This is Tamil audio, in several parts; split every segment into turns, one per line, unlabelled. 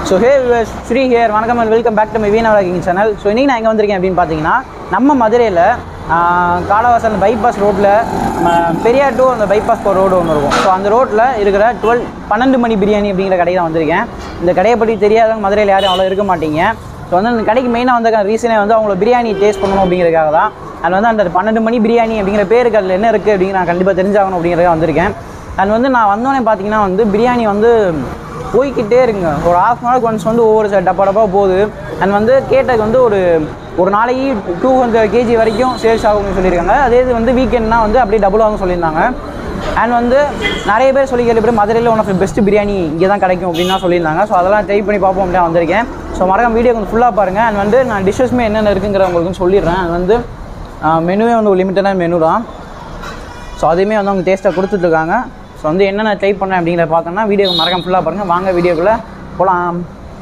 ஸோ ஹே ஸ்ரீ ஹியர் வணக்கம் and welcome back to my Veena walking channel so இன்றைக்கி நான் எங்கே வந்திருக்கேன் அப்படின்னு பார்த்தீங்கன்னா நம்ம மதுரையில் காலவாசல் பைபாஸ் ரோட்டில் பெரியார் டு அந்த பைபாஸ் போகிற ரோடு ஒன்று இருக்கும் ஸோ அந்த ரோட்டில் இருக்கிற டுவெல் பன்னெண்டு மணி பிரியாணி அப்படிங்கிற கடைக்கு தான் வந்திருக்கேன் இந்த கடையை பற்றி தெரியாதவங்க மதுரையில் யாரும் அவ்வளோ இருக்க மாட்டீங்க ஸோ வந்து அந்த கடைக்கு மெயினாக வந்த ரீசனே வந்து அவங்கள பிரியாணி டேஸ்ட் பண்ணணும் அப்படிங்கிறதுக்காக தான் அது வந்து அந்த பன்னெண்டு மணி பிரியாணி அப்படிங்கிற பேருக்கு அதில் என்ன இருக்குது அப்படிங்கிற நான் கண்டிப்பாக தெரிஞ்சாகணும் அப்படிங்கிறதுக்காக வந்திருக்கேன் அண்ட் வந்து நான் வந்தோடனே பார்த்தீங்கன்னா வந்து பிரியாணி வந்து போய்க்கிட்டே இருக்குங்க ஒரு ஹாஃப் அன் ஹவருக்கு ஒன்ஸ் வந்து ஒவ்வொரு ச- டப்பா டப்பா போகுது அண்ட் வந்து கேட்டதுக்கு வந்து ஒரு ஒரு நாளைக்கு டூ ஹண்ட்ரட் கேஜி வரைக்கும் சேல்ஸ் ஆகும் அப்படின்னு சொல்லியிருக்காங்க அதே இது வந்து வீக்கெண்ட்னா வந்து அப்படியே டபுள் ஆகும் சொல்லியிருந்தாங்க அண்ட் வந்து நிறைய பேர் சொல்லி கேள்விப்பட்டு மதுரையில் ஒன் ஆஃப் பெஸ்ட் பிரியாணி இங்கே தான் கிடைக்கும் அப்படின்னு தான் சொல்லியிருந்தாங்க ஸோ அதெல்லாம் ட்ரை பண்ணி பார்ப்போம் அப்படின்னு வந்திருக்கேன் ஸோ மறக்காம வீடியோ கொஞ்சம் ஃபுல்லாக பாருங்கள் அண்ட் வந்து நான் டிஷ்ஷஸ்மே என்னென்ன இருக்குங்கிற உங்களுக்கு சொல்லிடுறேன் அது வந்து மெனுவே வந்து ஒரு லிமிட்டடான மெனு தான் ஸோ அதையுமே வந்து அவங்க டேஸ்ட்டாக கொடுத்துட்ருக்காங்க ஸோ வந்து என்னென்ன ட்ரை பண்ணேன் அப்படிங்கிறத பார்க்கணும்னா வீடியோ மறக்காம ஃபுல்லாக பாருங்கள் வாங்க வீடியோக்குள்ளே போகலாம்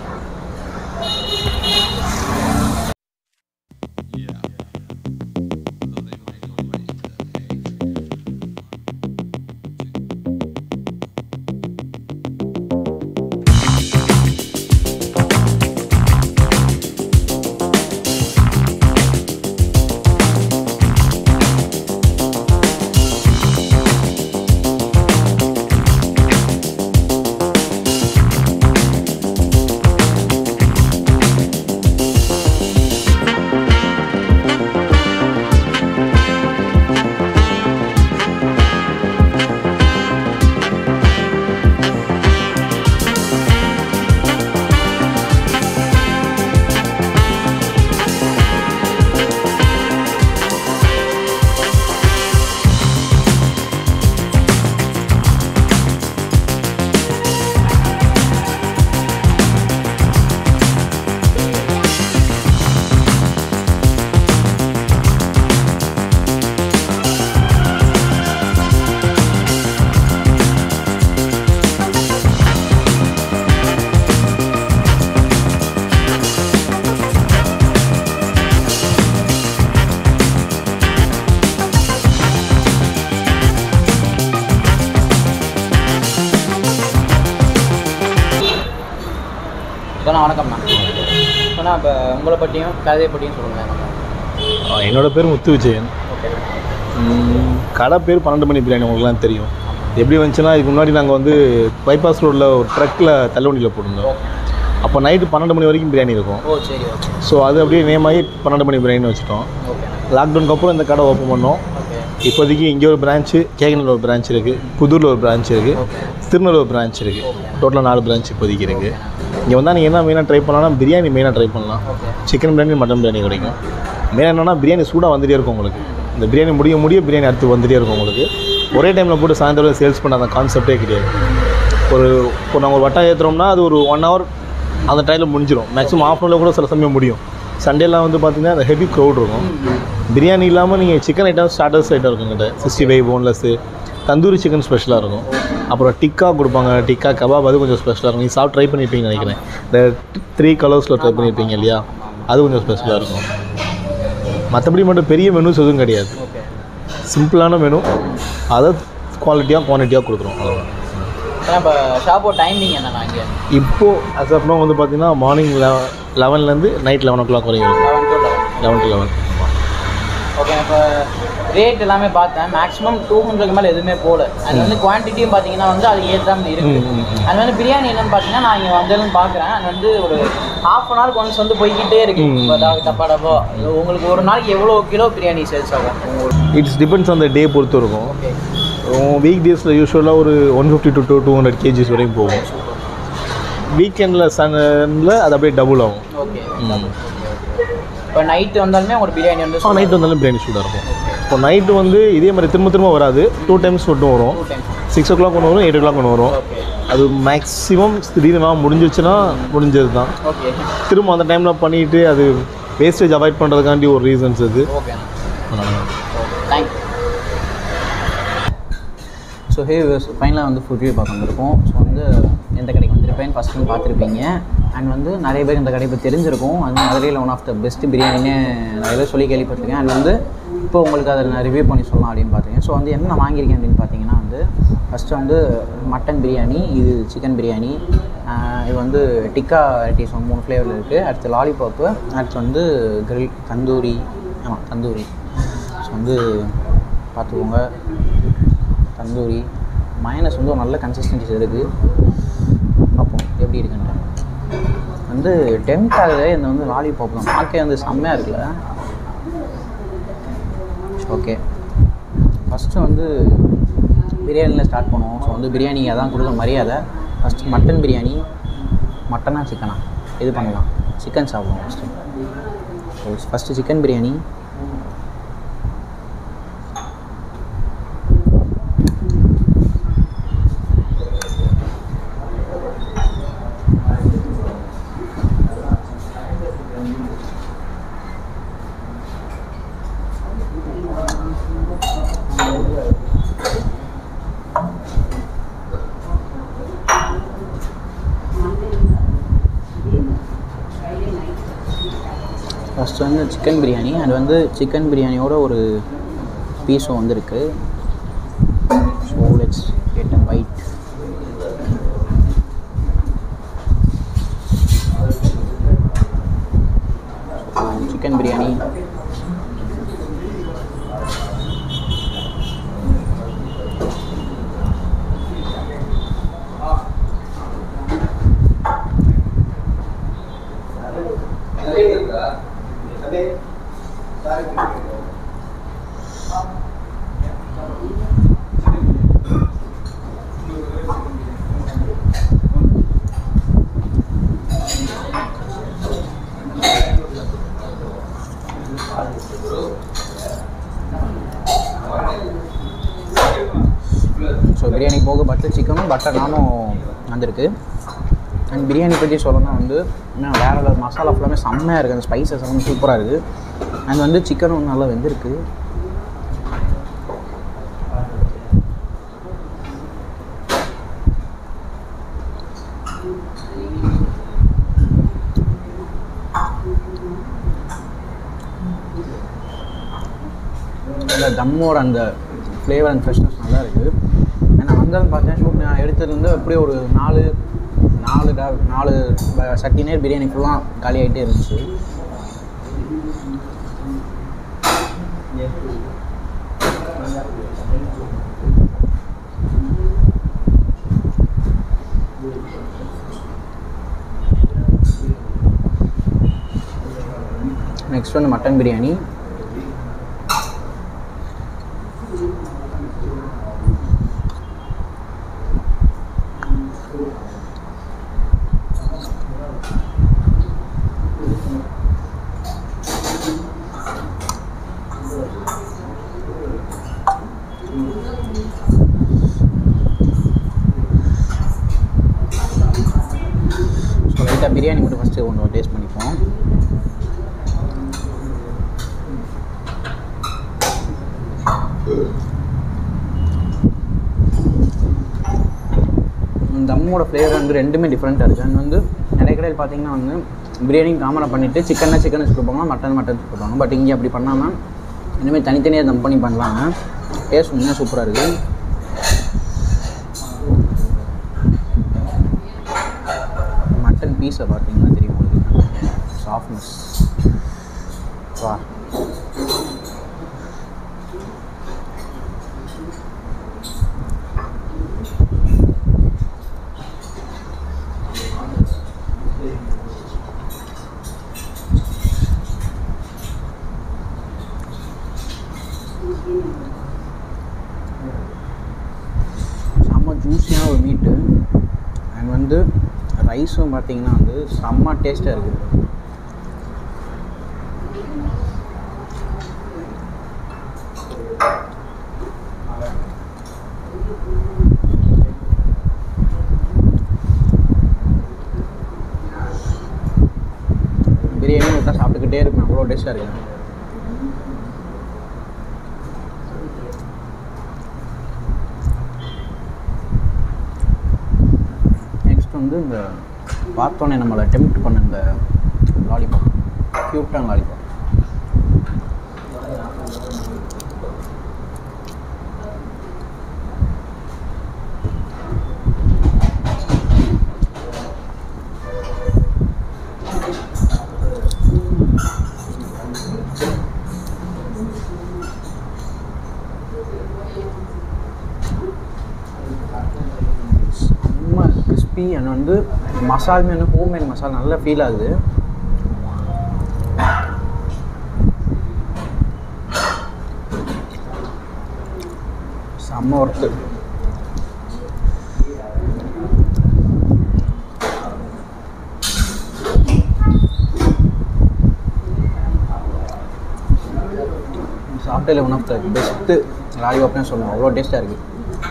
சொன்னா வணக்கம்ண்ணா சொன்னா இப்போ உங்களை பற்றியும் கதையை பற்றியும் சொல்லுங்கள்
ஆ, என்னோட பேர் முத்து விஜயன்
ஓகே
ம், கடை பேர் பன்னெண்டு மணி பிரியாணி உங்களுக்குலாம் தெரியும் எப்படி வந்துச்சுன்னா இதுக்கு முன்னாடி நாங்கள் வந்து பைபாஸ் ரோட்டில் ஒரு ட்ரக்கில் தள்ளுவண்டியில் போட்டிருந்தோம் அப்போ நைட்டு பன்னெண்டு மணி வரைக்கும் பிரியாணி இருக்கும்
ஓ சரி ஓகே
ஸோ அது அப்படியே நேமாகி பன்னெண்டு மணி பிரியாணி வச்சுட்டோம்
ஓகேண்ணா
லாக்டவுனுக்கு அப்புறம் இந்த கடை ஓப்பன் பண்ணோம்
ஓகே
இப்போதைக்கு இங்கே ஒரு பிரான்ச்சு கேகனில் ஒரு பிரான்ச் இருக்குது புதூரில் ஒரு பிரான்ச் இருக்குது திருநெல்வேலி ஒரு பிரான்ச் இருக்குது டோட்டலாக நாலு பிரான்ச் இப்போதைக்கு இருக்குது இங்கே வந்தால் நீங்கள் என்ன மெயினாக ட்ரை பண்ணலாம்னா பிரியாணி மெயினாக ட்ரை பண்ணலாம்
okay
chicken biryani mutton biryani கிடைக்கும் மெயின் என்னன்னா பிரியாணி சூடாக வந்துட்டே இருக்கும் உங்களுக்கு இந்த பிரியாணி முடிய முடிய பிரியாணி அடுத்து வந்துட்டே இருக்கும் உங்களுக்கு ஒரே டைமில் போட்டு சாயந்தரம் சேல்ஸ் பண்ண அந்த கான்செப்டே கிடையாது ஒரு இப்போ நாங்கள் ஒரு வட்டம் ஏற்றுறோம்னா அது ஒரு ஒன் ஹவர் அந்த டைமில் முடிஞ்சிடும் மேக்ஸிமம் ஆஃப் அனில் கூட சில சமயம் முடியும் சண்டேலாம் வந்து பார்த்தீங்கன்னா அந்த ஹெவி க்ரௌட் இருக்கும் பிரியாணி இல்லாமல் நீங்கள் சிக்கன் ஐட்டம் ஸ்டார்டர்ஸ் ஐட்டம் இருக்குங்கிட்ட sixty five boneless tandoori chicken ஸ்பெஷலாக இருக்கும் அப்புறம் டிக்கா கொடுப்பாங்க டிக்கா கபாப் அது கொஞ்சம் ஸ்பெஷலாக இருக்கும் நீங்கள் சாப்பிட்டு ட்ரை பண்ணியிருப்பீங்கன்னு நினைக்கிறேன் இந்த த்ரீ கலர்ஸில் ட்ரை பண்ணியிருப்பீங்க இல்லையா அது கொஞ்சம் ஸ்பெஷலாக இருக்கும் மற்றபடி மட்டும் பெரிய மெனுஸ் எதுவும் கிடையாது
ஓகே
சிம்பிளான மெனு அதை குவாலிட்டியாக குவான்டிட்டியாக கொடுக்குறோம் அவ்வளோதான்
ஆனால் இப்போ ஷாப்போட டைமிங் என்னண்ணா இங்கே
இப்போது அஸ் ஆஃப் வந்து பார்த்தீங்கன்னா மார்னிங் லெவன்லேருந்து நைட் லெவன் ஓ கிளாக் வரைக்கும் இருக்கும்
eleven to eleven
eleven to eleven
okay இப்போ ரேட் எல்லாமே பார்த்தேன் மேக்ஸிமம் டூ ஹண்ட்ரட் மேலே எதுவுமே போகல அது வந்து குவான்டிட்டியும் பார்த்தீங்கன்னா வந்து அது ஏற்றாமல் இருக்கு
ம், ம், ம்.
அது வந்து பிரியாணி என்னன்னு பார்த்தீங்கன்னா நான் இங்கே வந்ததுன்னு பார்க்குறேன் அது வந்து ஒரு ஹாஃப் அன் ஹவருக்கு ஒன்ஸ் வந்து போய்கிட்டே இருக்கு
ம், ம்.
இப்போ டப்பா டப்பா டப்பா இது உங்களுக்கு ஒரு நாளைக்கு எவ்வளோ கிலோ பிரியாணி சேல்ஸ் ஆகும் உங்களுக்கு
இட்ஸ் டிபெண்ட்ஸ் அந்த டே பொறுத்து இருக்கும்
ஓகே
வீக் டேஸில் யூஸ்வலாக ஒரு one fifty to two two hundred KGs வரைக்கும் போகும் வீக்கெண்டில் சனில் அது அப்படியே டபுள் ஆகும்
ஓகே இப்போ நைட்டு வந்தாலுமே ஒரு பிரியாணி வந்து
ஆ நைட்டு வந்தாலும் பிரியாணி சூடாக இருக்கும் இப்போ நைட்டு வந்து இதே மாதிரி திரும்ப திரும்ப வராது டூ டைம்ஸ் மட்டும் வரும்
two time
six o'clock ஒன்று வரும் எயிட் ஓ கிளாக் ஒன்று வரும்
ஓகே
அது மேக்ஸிமம் திடீர்னு முடிஞ்சிருச்சுன்னா முடிஞ்சது தான்
ஓகே
திரும்ப அந்த டைமில் பண்ணிட்டு அது வேஸ்டேஜ் அவாய்ட் பண்ணுறதுக்காண்டி ஒரு ரீசன்ஸ் இது
ஓகே தேங்க்யூ ஸோ ஹே ஃபைனலாக வந்து ஃபுட் ரிவ்யூ பார்க்க வந்திருக்கோம் ஸோ வந்து எந்த கடைக்கு வந்திருப்பேன் ஃபஸ்ட் டைம் பார்த்துருப்பீங்க அண்ட் வந்து நிறைய பேர் இந்த கடை இப்போ தெரிஞ்சிருக்கும் அது மதுரையில் ஒன் ஆஃப் த பெஸ்ட் பிரியாணின்னு நிறைய பேர் சொல்லி கேள்விப்பட்டிருக்கேன் அண்ட் வந்து இப்போ உங்களுக்கு அதை நான் ரிவ்யூ பண்ணி சொல்லலாம் அப்படின்னு பார்த்தீங்க ஸோ வந்து என்ன நான் வாங்கியிருக்கேன் அப்படின்னு பார்த்தீங்கன்னா வந்து ஃபஸ்ட்டு வந்து மட்டன் பிரியாணி இது சிக்கன் பிரியாணி ஆஹ் இது வந்து டிக்கா வெரைட்டிஸ் வந்து மூணு ஃப்ளேவரில் இருக்குது அடுத்து லாலிபாப்பு அடுத்து வந்து கிரில் தந்தூரி ஆமாம் தந்தூரி ஸோ வந்து பார்த்துக்கோங்க தந்தூரி மயனஸ் வந்து ஒரு நல்ல கன்சிஸ்டன்சிஸ் இருக்குது பார்ப்போம் எப்படி இருக்குன்ட்டு வந்து டெம்ட் ஆகுது இந்த வந்து லாலிபாப் தான் பார்க்க வந்து செம்மையாக இருக்குல்ல ஓகே ஃபஸ்ட்டு வந்து பிரியாணியில் ஸ்டார்ட் பண்ணுவோம் ஸோ வந்து பிரியாணி அதான் கொடுக்குற மரியாதை ஃபஸ்ட்டு மட்டன் பிரியாணி மட்டனா சிக்கனா இது பண்ணலாம் சிக்கன் சாப்பிடுவோம் first so first chicken biryani first வந்து சிக்கன் பிரியாணி அது வந்து சிக்கன் பிரியாணியோட ஒரு பீஸும் வந்திருக்கு so let's get a bite chicken biryani so biryani போக பட்டர் சிக்கனும் பட்டர் நானும் வந்திருக்கு அண்ட் பிரியாணி பற்றி சொல்லணும்னா வந்து இன்னும் வேறு லெவல் மசாலா ஃபுல்லாமே செம்மையாக இருக்குது அந்த ஸ்பைசஸ் எல்லாம் சூப்பராக இருக்குது அண்ட் வந்து சிக்கனும் நல்லா வெந்திருக்கு அந்த தம்மோட அந்த ஃப்ளேவர் அண்ட் ஃப்ரெஷ்னஸ் நல்லா இருக்குது ஏன்னா வந்ததுன்னு பார்த்தேன் ஷூட் நான் எடுத்ததுலேருந்து அப்படியே ஒரு நாலு நாலு டா நாலு ப- சட்டி நேர் பிரியாணி ஃபுல்லாக காலி ஆகிட்டே இருந்துச்சு நெக்ஸ்ட் வந்து மட்டன் பிரியாணி ஸோ லைட்டாக பிரியாணி மட்டும் ஃபஸ்ட்டு ஒன்று டேஸ்ட் பண்ணிப்போம் இந்த தம்மோட ஃப்ளேவர் வந்து ரெண்டுமே டிஃப்ரெண்ட்டாக இருக்குது அண்ட் வந்து நிறைய கடையில் பார்த்தீங்கன்னா வந்து பிரியாணி காமனாக பண்ணிவிட்டு சிக்கன்னா சிக்கன் வச்சுருப்பாங்க மட்டன் மட்டன் வச்சுருப்பாங்க பட் இங்கே அப்படி பண்ணாமல் இனிமேல் தனித்தனியாக தம் பண்ணி பண்ணலாங்க டேஸ்ட் உண்மையாக சூப்பராக இருக்குது மட்டன் பீஸை பார்த்தீங்கன்னா தெரியும் உங்களுக்கு சாஃப்ட்னஸ் வா செம்ம ஜூஸியான ஒரு மீட்டு அண்ட் வந்து ரைஸும் பார்த்தீங்கன்னா வந்து செம்ம டேஸ்ட்டாக இருக்குது பிரியாணி விட்டா சாப்பிட்டுக்கிட்டே இருக்கும் அவ்வளோ டேஸ்ட்டாக இருக்குது நெக்ஸ்ட் வந்து இந்த பார்த்தோன்னே நம்மளை டெம்ப்ட் பண்ண இந்த லாலிபாப் க்யூட்டான லாலிபாப் கிறிஸ்பி அண்ட் வந்து மசாலுமே வந்து ஹோம்மேட் மசாலா நல்லா ஃபீல் ஆகுது செம்ம ஒர்த்து சாப்பிட்டதில் ஒன் ஆஃப் த பெஸ்ட்டு லாலிபாப்னு சொல்லுவோம் அவ்வளோ டேஸ்ட்டாக இருக்குது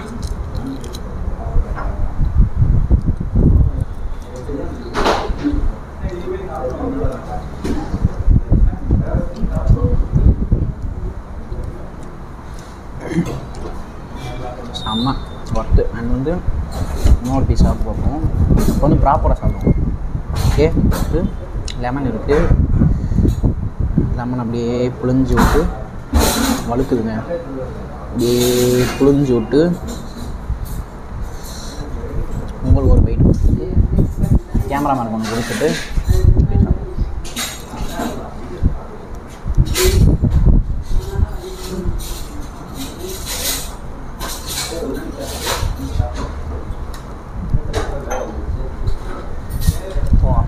செம்ம ஒர்த்து அண்ட் வந்து இன்னொரு பீஸ் சாப்பிட்டு பார்ப்போம் இப்போ வந்து ப்ராப்பராக சாப்பிடுவோம் ஓகே ஃபஸ்ட்டு லெமன் இருக்குது லெமன் அப்படியே புழிஞ்சு விட்டு வழுக்குதுங்க அப்படியே புழிஞ்சு விட்டு உங்களுக்கு ஒரு பைட் கொடுத்துட்டு கேமராமேன் ஒன்று கொடுத்துட்டு அப்படியே சாப்பிடுவோம் வா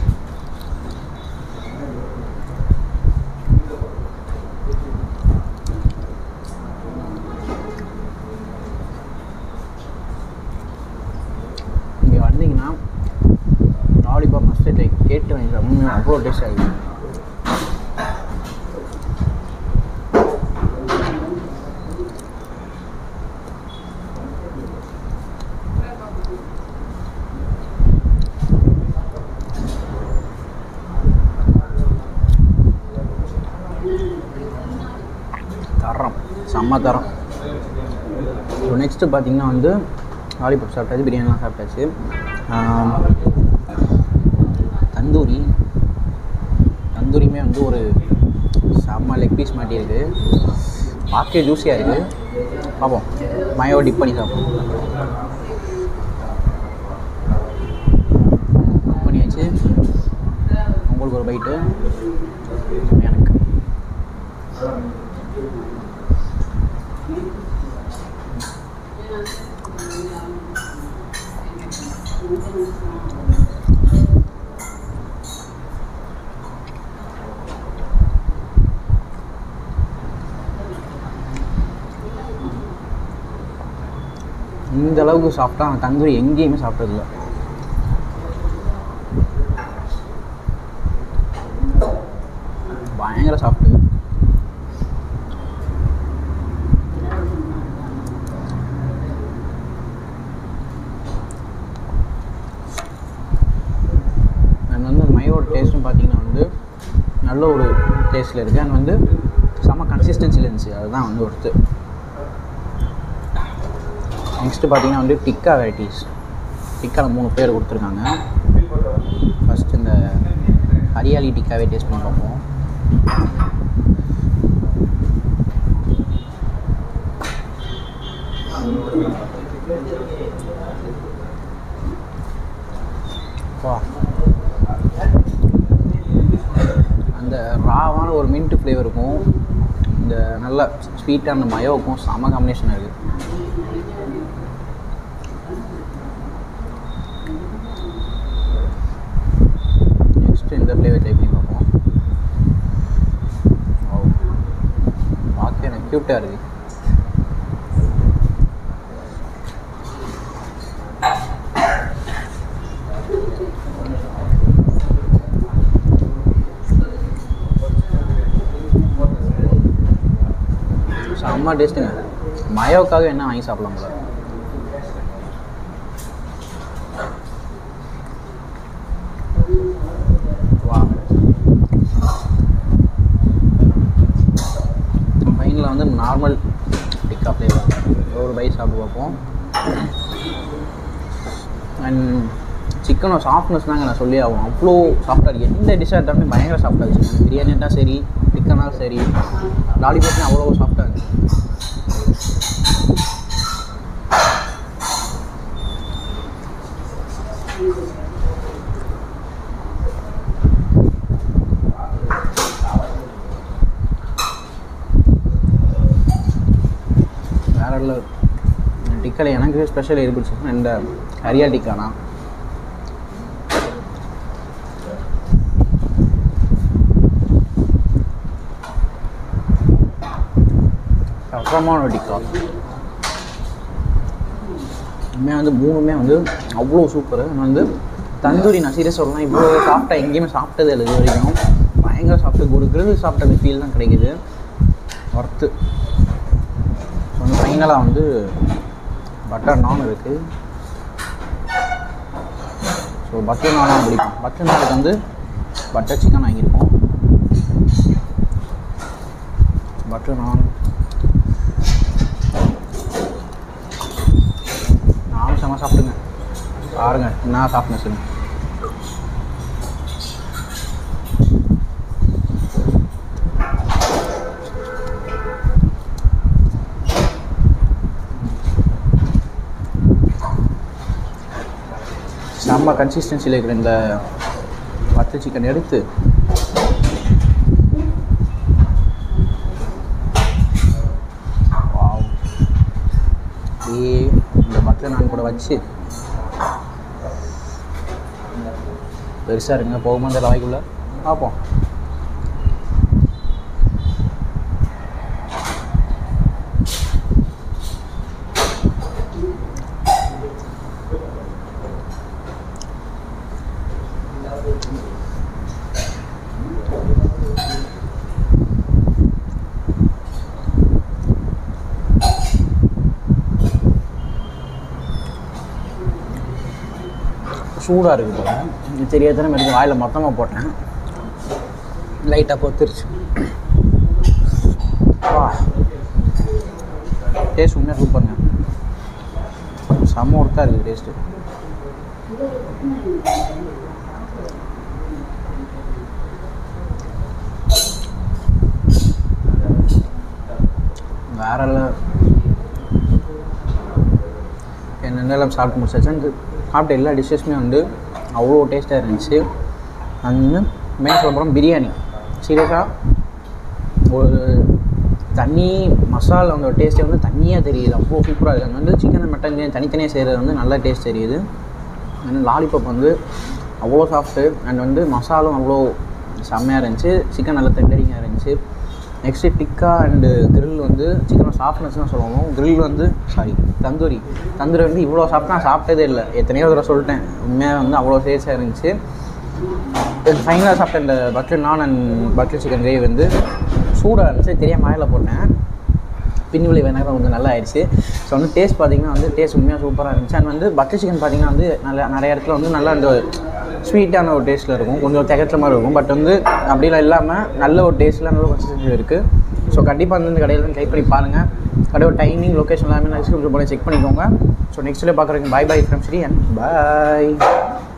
இங்கே வந்தீங்கன்னா லாலிபாப் மஸ்ட் லைக் கேட்டு வாங்கி உண்மையாக அவ்வளோ டேஸ்ட் ஆகுது தரம் செம்ம தரம் ஸோ நெக்ஸ்ட்டு பார்த்தீங்கன்னா வந்து லாலிபாப் சாப்பிட்டாச்சு பிரியாணிலாம் சாப்பிட்டாச்சு ஆம், தந்தூரி தந்தூரியுமே வந்து ஒரு செம்ம லெக் பீஸ் மாட்டியிருக்கு பார்க்கவே ஜூஸியாக இருக்குது பார்ப்போம் மயோ டிப் பண்ணி சாப்பிடுவோம் டிப் பண்ணியாச்சு உங்களுக்கு ஒரு பைட்டு எனக்கு இந்த அளவுக்கு சாப்பிட்டா நான் தந்தூரி எங்கேயுமே சாப்பிட்டதில்ல பயங்கர சாப்பிட்டு அண்ட் வந்து மையோட டேஸ்ட்டும் பார்த்தீங்கன்னா வந்து நல்ல ஒரு டேஸ்ட்டில் இருக்குது அண்ட் வந்து செம்ம கன்சிஸ்டன்சியில் இருந்துச்சு அதுதான் வந்து ஒருத்து நெக்ஸ்ட்டு பார்த்தீங்கன்னா வந்து டிக்கா வெரைட்டிஸ் டிக்காவில் மூணு பேர் கொடுத்துருக்காங்க ஃபஸ்ட் இந்த ஹரியாலி டிக்காவே டேஸ்ட் பண்ணி பார்ப்போம் வா அந்த ராவான ஒரு மின்ட் ஃப்ளேவர் இருக்கும் இந்த நல்ல ஸ்வீட்டான மயோவுக்கும் செம காம்பினேஷனாக இருக்குது நெக்ஸ்ட் இந்த ஃப்ளேவர் ட்ரை பண்ணி பார்ப்போம் Wow. பார்க்க எனக்கு க்யூட்டாக இருக்குது செம்ம டேஸ்ட்டுங்க மயோக்காக என்ன வாங்கி சாப்பிடலாம் போல வா ஃபைனில் வந்து நார்மல் டிக்கா ஃப்ளேவர் ஒரு பை சாப்பிட்டு பார்ப்போம் அண்ட் சிக்கனோட சாஃப்ட்னஸ் தாங்க நான் சொல்லி ஆகும் அவ்வளோ சாஃப்டாக இருக்குது எந்த டிஷ்ஷாக இருந்தாலுமே பயங்கர சாஃப்டாக இருந்துச்சு பிரியாணி இருந்தால் சரி சிக்கனாலும் சரி லாலிபாப்னா அவ்வளோ சாஃப்டாக இருந்துச்சு வேற இல்லை டிக்காவில் எனக்கு ஸ்பெஷல் இருந்துச்சு இந்த ஹரியா டிக்கானா தரமான டிக்கா உண்மையாக வந்து மூணுமே வந்து அவ்வளோ சூப்பர் வந்து தந்தூரி நான் சீரியஸ் சொல்லலாம் இவ்வளோ சாப்பிட்டா எங்கேயுமே சாப்பிட்டது இல்லை இது வரைக்கும் பயங்கர சாப்பிட்டு ஒரு grill சாப்பிட்ட அந்த ஃபீல் தான் கிடைக்குது ஒர்த்து ஸோ வந்து ஃபைனலாக வந்து பட்டர் நான் இருக்குது ஸோ பட்டர் நானும் பிடிக்கும் பட்டர் நானுக்கு வந்து பட்டர் சிக்கன் வாங்கியிருக்கோம் பட்டர் நான் நானும் செம்ம சாப்பிடுங்க பாருங்க நான் சாப்பிட்டேன் சொல்லி செம்ம கன்சிஸ்டன்சியில் இருக்கிற இந்த பட்டர் சிக்கன் எடுத்து வாவ் அப்படியே இந்த பட்டர் நான் கூட வச்சு பெருசாக இருங்க போகுமா இந்த வாய்க்குள்ள பார்ப்போம் சூடாக இருக்குது போல இது தெரியாத எடுத்து வாயில் மொத்தமாக போட்டேன் லைட்டாக பொத்துருச்சு வா டேஸ்ட் உண்மையாக சூப்பருங்க செம்ம ஒர்த்தாக இருக்குது டேஸ்ட்டு வேற இல்லை என்னென்னலாம் சாப்பிட்டு முடிச்சாச்சு அந்த சாப்பிட்ட எல்லா டிஷ்ஷஸுமே வந்து அவ்வளோ டேஸ்ட்டாக இருந்துச்சு வந்து மெயின் சொல்ல போகிறோம் பிரியாணி சீரியஸாக ஒரு தண்ணி மசாலா அந்த டேஸ்ட்டே வந்து தண்ணியாக தெரியுது அவ்வளோ சூப்பராக இருக்குது அங்கே வந்து சிக்கன் மட்டன் தனித்தனியாக செய்கிறது வந்து நல்லா டேஸ்ட் தெரியுது அண்ட் லாலிபாப் வந்து அவ்வளோ சாஃப்ட்டு அண்ட் வந்து மசாலும் அவ்வளோ செம்மையாக இருந்துச்சு சிக்கன் நல்லா டெண்டரிங்காக இருந்துச்சு நெக்ஸ்ட்டு டிக்கா அண்டு grill வந்து சிக்கன் சாஃப்ட்னஸ் தான் சொல்லுவோம் grill வந்து சாரி தந்தூரி தந்தூரி வந்து இவ்வளோ சாப்பிட்டு நான் சாப்பிட்டதே இல்லை எத்தனையோ தடவை சொல்லிட்டேன் உண்மையாக வந்து அவ்வளோ டேஸ்ட்டாக இருந்துச்சு ஃபைனலாக சாப்பிட்ட இந்த பட்டர் நான் அண்ட் பட்டர் சிக்கன் கிரேவி வந்து சூடாக இருந்துச்சு தெரியாம வாயில் போட்டேன் பின் விளைவு நேரம் கொஞ்சம் நல்லா ஆயிடுச்சு ஸோ வந்து டேஸ்ட் பார்த்தீங்கன்னா வந்து டேஸ்ட் உண்மையாக சூப்பராக இருந்துச்சு அண்ட் வந்து பட்டர் சிக்கன் பார்த்தீங்கன்னா வந்து நல்ல நிறைய இடத்துல வந்து நல்லா அந்த ஸ்வீட்டான ஒரு டேஸ்ட்டில் இருக்கும் கொஞ்சம் திகட்டுற மாதிரி இருக்கும் பட் வந்து அப்படிலாம் இல்லாமல் நல்ல ஒரு டேஸ்ட்டில் நல்ல கன்சிஸ்டன்சி இருக்குது ஸோ கண்டிப்பாக வந்து இந்த கடையில் ட்ரை பண்ணி பாருங்கள் கடையோட டைமிங் லொக்கேஷன் எல்லாமே நான் டிஸ்கிரிப்ஷன் போல செக் பண்ணிக்கோங்க ஸோ நெக்ஸ்ட் பார்க்குறேன் bye bye from Sri and bye